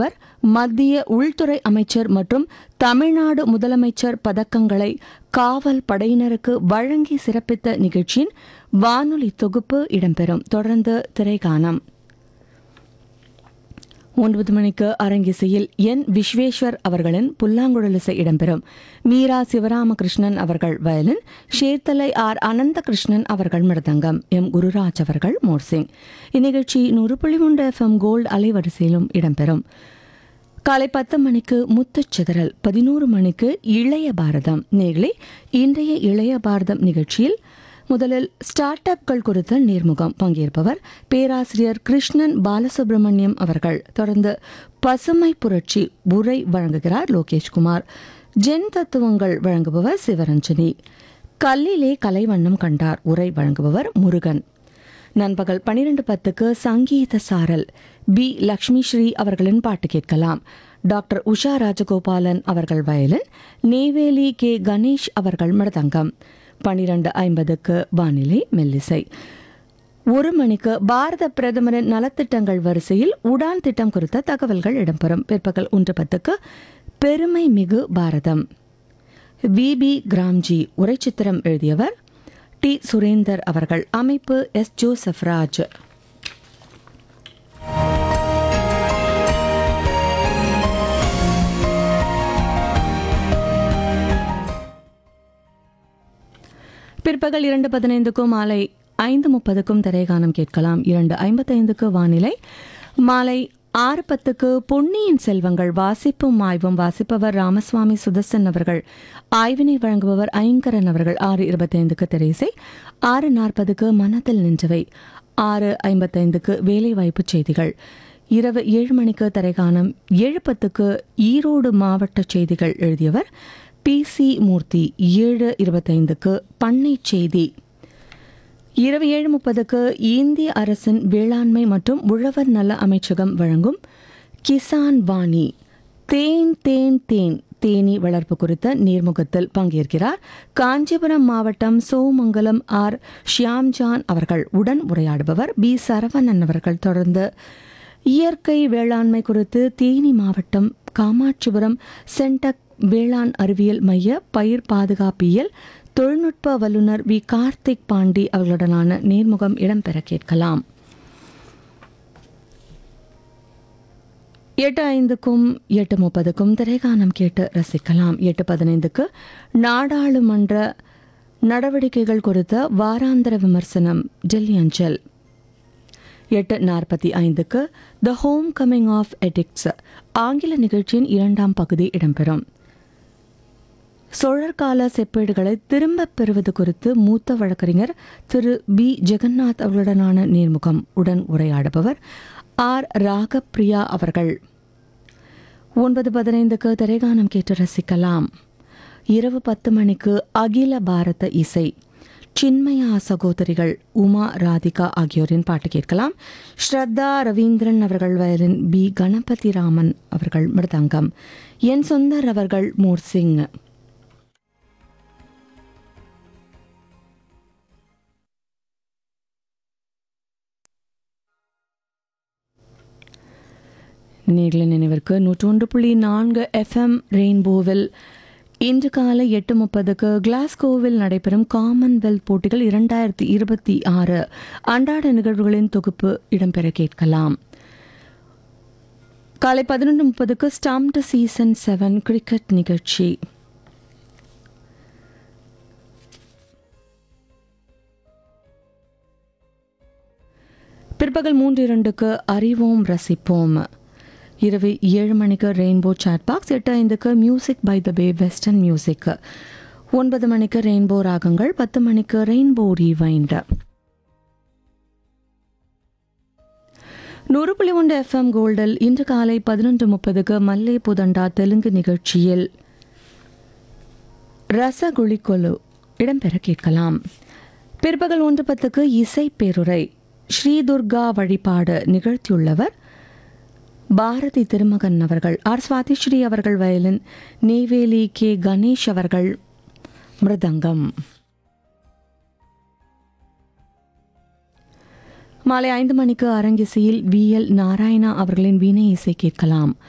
வழங்குபவர் மத்திய உள்துறை அமைச்சர் மற்றும் தமிழ்நாடு முதலமைச்சர் பதக்கங்களை காவல் படையினருக்கு வழங்கி சிறப்பித்த நிகழ்ச்சியின் வானொலி தொகுப்பு இடம்பெறும் தொடர்ந்து திரைகாணம் ஒன்பது மணிக்கு அரங்கிசையில் என் விஸ்வேஸ்வர் அவர்களின் புல்லாங்குழலிசை இடம்பெறும் மீரா சிவராமகிருஷ்ணன் அவர்கள் வயலின் ஷேர்தலை ஆர் அனந்தகிருஷ்ணன் அவர்கள் மிருதங்கம் எம் குருராஜ் அவர்கள் மோர்சிங் இந்நிகழ்ச்சி நூறு புள்ளி மூன்று எஃப்எம் கோல்டு அலைவரிசையிலும் இடம்பெறும் காலை பத்து மணிக்கு முத்துச்சிதறல் பதினோரு மணிக்கு இளைய பாரதம் நேர்களே இன்றைய இளைய பாரதம் நிகழ்ச்சியில் முதலில் ஸ்டார்ட் அப்கள் குறித்த நேர்முகம் பங்கேற்பவர் பேராசிரியர் கிருஷ்ணன் பாலசுப்ரமணியம் அவர்கள் தொடர்ந்து பசுமை புரட்சி உரை வழங்குகிறார் லோகேஷ்குமார் ஜென் தத்துவங்கள் வழங்குபவர் சிவரஞ்சனி கல்லிலே கலைவண்ணம் கண்டார் உரை வழங்குபவர் முருகன் நண்பகல் பனிரெண்டு பத்துக்கு சங்கீத சாரல் பி லக்ஷ்மி ஸ்ரீ அவர்களின் பாட்டு கேட்கலாம் டாக்டர் உஷா ராஜகோபாலன் அவர்கள் வயலின் நெய்வேலி கே கணேஷ் அவர்கள் மிருதங்கம் பனிரெண்டு ஐம்பதுக்கு வானிலை மெல்லிசை ஒரு மணிக்கு பாரத பிரதமரின் நலத்திட்டங்கள் வரிசையில் உடான் திட்டம் குறித்த தகவல்கள் இடம்பெறும் பிற்பகல் ஒன்று பத்துக்கு பெருமை மிகு பாரதம் விபி கிராம்ஜி உரைச்சித்திரம் எழுதியவர் டி சுரேந்தர் அவர்கள் அமைப்பு எஸ் ஜோசப் ராஜ் பிற்பகல் இரண்டு பதினைந்துக்கும் மாலை ஐந்து முப்பதுக்கும் திரைகானம் கேட்கலாம் இரண்டு ஐம்பத்தைந்துக்கு வானிலை மாலை ஆறு பத்துக்கு பொன்னியின் செல்வங்கள் வாசிப்பும் ஆய்வும் வாசிப்பவர் ராமசுவாமி சுதர்சன் அவர்கள் ஆய்வினை வழங்குபவர் ஐங்கரன் அவர்கள் ஆறு இருபத்தைந்துக்கு திரைசை ஆறு நாற்பதுக்கு மனதில் நின்றவை ஆறு ஐம்பத்தைந்துக்கு வேலைவாய்ப்பு செய்திகள் இரவு ஏழு மணிக்கு திரைகானம் ஏழு பத்துக்கு ஈரோடு மாவட்ட செய்திகள் எழுதியவர் பி சி மூர்த்தி ஏழு இருபத்தைந்துக்கு பண்ணை செய்தி இரவு ஏழு முப்பதுக்கு இந்திய அரசின் வேளாண்மை மற்றும் உழவர் நல அமைச்சகம் வழங்கும் கிசான் வாணி தேன் தேன் தேன் தேனி வளர்ப்பு குறித்த நேர்முகத்தில் பங்கேற்கிறார் காஞ்சிபுரம் மாவட்டம் சோமங்கலம் ஆர் ஷியாம்ஜான் அவர்கள் உடன் உரையாடுபவர் பி சரவணன் அவர்கள் தொடர்ந்து இயற்கை வேளாண்மை குறித்து தேனி மாவட்டம் காமாட்சிபுரம் சென்டக் வேளாண் அறிவியல் மைய பயிர் பாதுகாப்பியல் தொழில்நுட்ப வல்லுநர் வி கார்த்திக் பாண்டி அவர்களுடனான நேர்முகம் இடம்பெற கேட்கலாம் எட்டு ஐந்துக்கும் எட்டு முப்பதுக்கும் திரைகானம் கேட்டு ரசிக்கலாம் எட்டு பதினைந்துக்கு நாடாளுமன்ற நடவடிக்கைகள் குறித்த வாராந்திர விமர்சனம் டெல்லி அஞ்சல் எட்டு நாற்பத்தி ஐந்துக்கு the homecoming of ethics ஆங்கில நிகழ்ச்சியின் இரண்டாம் பகுதி இடம்பெறும் சோழர்கால செப்பேடுகளை திரும்பப் பெறுவது குறித்து மூத்த வழக்கறிஞர் திரு பி ஜெகநாத் அவர்களுடனான நேர்முகம் உடன் உரையாடுபவர் ஆர் ராகப்பிரியா அவர்கள் ஒன்பது பதினைந்துக்கு திரைகானம் கேட்டு ரசிக்கலாம் இரவு பத்து மணிக்கு அகில பாரத இசை சின்மயா சகோதரிகள் உமா ராதிகா ஆகியோரின் பாட்டு கேட்கலாம் ஸ்ரத்தா ரவீந்திரன் அவர்கள் வயலின் பி கணபதி ராமன் அவர்கள் மிருதங்கம் என் சொந்தர் அவர்கள் மோர்சிங் நேரில் நினைவிற்கு நூற்றொன்று புள்ளி நான்கு எஃப்எம் ரெயின்போவில் இன்று காலை எட்டு முப்பதுக்கு கிளாஸ்கோவில் நடைபெறும் காமன்வெல்த் போட்டிகள் இரண்டாயிரத்தி இருபத்தி ஆறு அன்றாட நிகழ்வுகளின் தொகுப்பு இடம்பெற கேட்கலாம் காலை பதினொன்று முப்பதுக்கு ஸ்டாம்டு சீசன் செவன் கிரிக்கெட் நிகழ்ச்சி பிற்பகல் மூன்று இரண்டுக்கு அறிவோம் ரசிப்போம் இரவு ஏழு மணிக்கு ரெயின்போ சாட் பாக்ஸ் எட்டு ஐந்துக்கு music by the bay western music ஒன்பது மணிக்கு ரெயின்போ ராகங்கள் பத்து மணிக்கு ரெயின்போ ரீவைண்ட் நூறு புள்ளி ஒன்று எஃப்எம் கோல்டில் இன்று காலை பதினொன்று முப்பதுக்கு மல்லே புதண்டா தெலுங்கு நிகழ்ச்சியில் ரசகுளிக்கொலு இடம்பெற கேட்கலாம் பிற்பகல் ஒன்று பத்துக்கு இசை பேருரை ஸ்ரீதுர்கா வழிபாடு நிகழ்த்தியுள்ளவர் பாரதி திருமகன் அவர்கள் ஆர் சுவாதிஸ்ரீ அவர்கள் வயலின் நெய்வேலி கே கணேஷ் அவர்கள் மிருதங்கம் மாலை ஐந்து மணிக்கு அரங்கிசையில் வி எல் நாராயணா அவர்களின் வீணை இசை கேட்கலாம்